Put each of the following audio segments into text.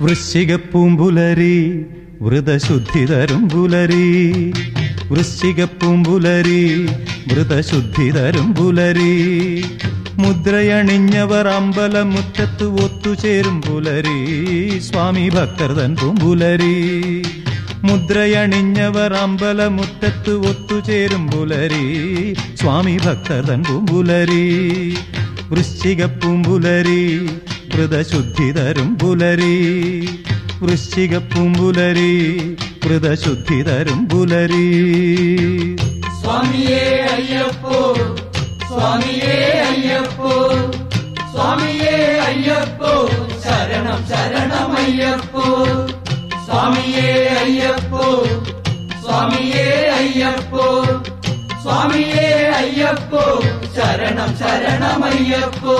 വൃശ്ചികപ്പൂമ്പുലരി വ്രതശുദ്ധി തരും പുലരി വൃശ്ചികപ്പൂമ്പുലരി വ്രതശുദ്ധി തരും പുലരി മുദ്രയണിഞ്ഞവർ അമ്പലമുറ്റത്ത് ഒത്തുചേരും പുലരി സ്വാമി ഭക്തർതൻ പൂമ്പുലരി മുദ്രയണിഞ്ഞവർ അമ്പലമുറ്റത്ത് ഒത്തുചേരും പുലരി സ്വാമി ഭക്തർതൻ പൂമ്പുലരി വൃശ്ചികപ്പൂമ്പുലരി വ്രതശുദ്ധി തരും പുലരി വൃശ്ചികപ്പൂമ്പുലരി വ്രതശുദ്ധി തരും പുലരി സ്വാമിയേ അയ്യപ്പോ സ്വാമിയേ അയ്യപ്പോ സ്വാമിയേ അയ്യപ്പോ ശരണം ശരണമയ്യപ്പോ സ്വാമിയേ അയ്യപ്പോ സ്വാമിയേ അയ്യപ്പോ സ്വാമിയേ അയ്യപ്പോ ശരണം ശരണമയ്യപ്പോ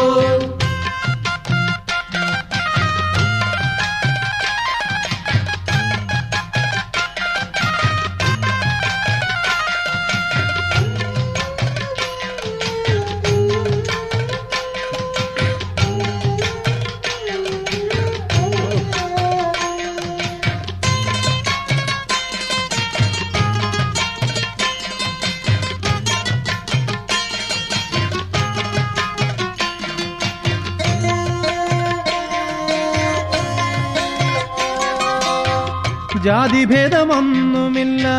ജാതിഭേദമൊന്നുമില്ല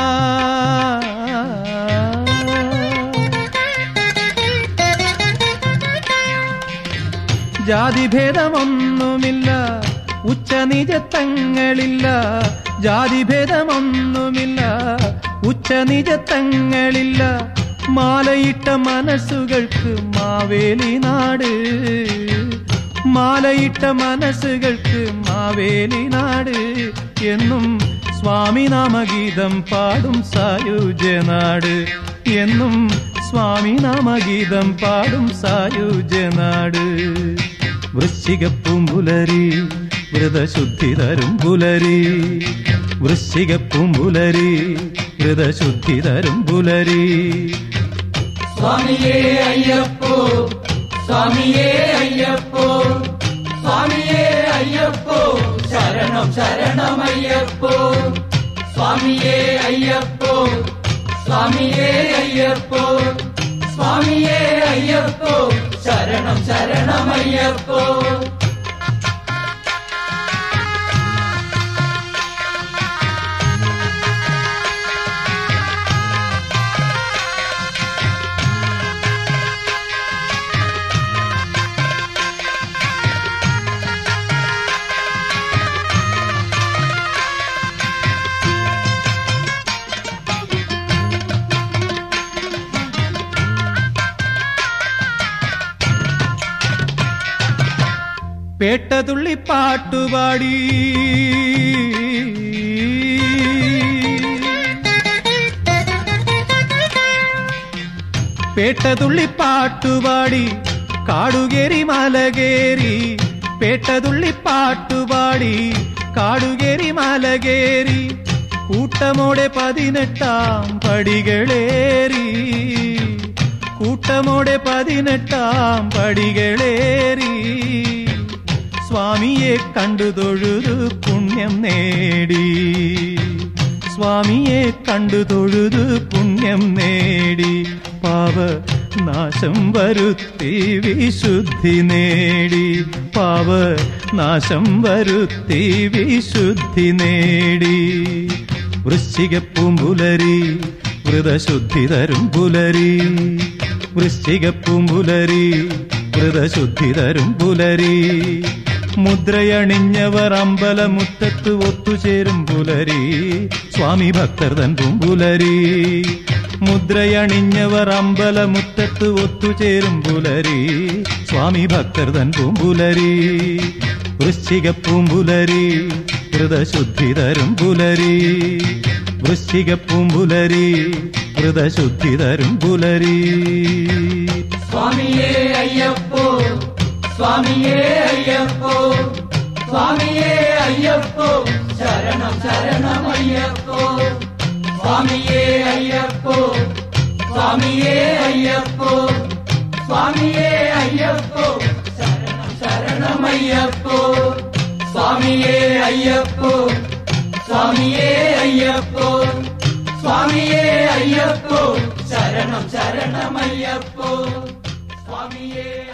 ജാതിഭേദമൊന്നുമില്ല ഉച്ചനിജത്തങ്ങളില്ല ജാതിഭേദമൊന്നുമില്ല ഉച്ചനിജത്തങ്ങളില്ല മാലയിട്ട മനസ്സുകൾക്ക് മാവേലി നാട് മാലയിട്ട മനസ്സുകൾക്ക് മാവേലി നാട് എന്നും സ്വാമി നാമഗീതം പാടും സായുജ്യനാട് എന്നും സ്വാമി നാമഗീതം പാടും സായുജ്യനാട് വൃശ്ചികപ്പൂമ്പുലരി വ്രതശുദ്ധി തരും പുലരി വൃശ്ചികപ്പൂമ്പുലരി വ്രതശുദ്ധി തരും പുലരി സ്വാമിയേ അയ്യപ്പോ സ്വാമിയേ അയ്യപ്പോ സ്വാമിയേ അയ്യപ്പോ ശരണം ശരണമയ്യപ്പോ സ്വാമിയേ അയ്യപ്പോ സ്വാമിയേ അയ്യപ്പോ സ്വാമിയേ അയ്യപ്പോ ശരണം ശരണമയ്യപ്പോ പേട്ടതുള്ളി പാട്ടുപാടി പേട്ടതുള്ളി പാട്ടുപാടി കാടുകേറി മലകേറി പേട്ടതുള്ളി പാട്ടുപാടി കാടുകേറി മലകേറി കൂട്ടമോടെ പതിനെട്ടാം പടികളേറി കൂട്ടമോടെ പതിനെട്ടാം പടികളേറി സ്വാമിയെ കണ്ടു തൊഴുതു പുണ്യം നേടി സ്വാമിയെ കണ്ടു തൊഴുതു പുണ്യം നേടി പാപ നാശം വരുത്തി വിശുദ്ധി നേടി പാപ നാശം വരുത്തി വിശുദ്ധി നേടി വൃശ്ചികപ്പൂമ്പുലരി വ്രതശുദ്ധി തരും പുലരി വൃശ്ചികപ്പൂമ്പുലരി വ്രതശുദ്ധി തരും പുലരി മുദ്രയണിഞ്ഞവർ അമ്പലമുറ്റത്ത് ഒത്തുചേരും പുലരി സ്വാമി ഭക്തർ തൻ പൂമ്പുലരി മുദ്രയണിഞ്ഞവർ അമ്പലമുറ്റത്ത് ഒത്തുചേരും പുലരി സ്വാമി ഭക്തർ തൻ പൂമ്പുലരി വൃശ്ചികപ്പൂമ്പുലരി വ്രതശുദ്ധി തരും പുലരി വൃശ്ചികപ്പൂമ്പുലരി വ്രതശുദ്ധി തരും പുലരി സ്വാമിയേ അയ്യപ്പോ സ്വാമിയേ അയ്യപ്പോ സ്വാമിയേ അയ്യപ്പോ ശരണം ശരണമയ്യപ്പോ സ്വാമിയേ അയ്യപ്പോ സ്വാമിയേ അയ്യപ്പോ സ്വാമിയേ അയ്യപ്പോ ശരണം ശരണമയ്യപ്പോ സ്വാമിയേ അയ്യപ്പോ സ്വാമിയേ അയ്യപ്പോ സ്വാമിയേ അയ്യപ്പോ ശരണം ശരണമയ്യപ്പോ സ്വാമിയേ